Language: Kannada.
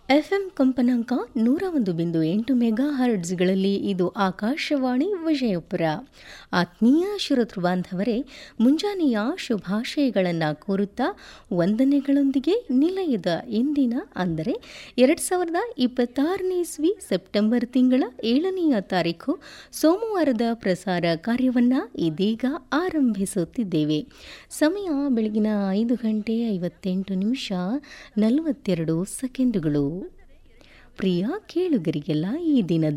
ಎಫ್ಎಂ ಕಂಪನಾಂಕ ನೂರ ಒಂದು ಬಿಂದು ಎಂಟು ಮೆಗಾ ಹರ್ಡ್ಸ್ಗಳಲ್ಲಿ ಇದು ಆಕಾಶವಾಣಿ ವಿಜಯಪುರ ಆತ್ಮೀಯ ಶ್ರೋತೃ ಬಾಂಧವರೇ ಮುಂಜಾನೆಯ ಶುಭಾಶಯಗಳನ್ನು ಕೋರುತ್ತಾ ವಂದನೆಗಳೊಂದಿಗೆ ನಿಲಯದ ಇಂದಿನ ಅಂದರೆ ಎರಡು ಸಾವಿರದ ಇಪ್ಪತ್ತಾರನೇ ಇಸ್ವಿ ಸೆಪ್ಟೆಂಬರ್ ತಿಂಗಳ ಏಳನೆಯ ತಾರೀಕು ಸೋಮವಾರದ ಪ್ರಸಾರ ಕಾರ್ಯವನ್ನು ಇದೀಗ ಆರಂಭಿಸುತ್ತಿದ್ದೇವೆ ಸಮಯ ಬೆಳಗಿನ ಐದು ಗಂಟೆ ಐವತ್ತೆಂಟು ನಿಮಿಷ ನಲವತ್ತೆರಡು ಸೆಕೆಂಡುಗಳು ಪ್ರಿಯ ಕೇಳುಗರಿಗೆಲ್ಲ ಈ ದಿನದ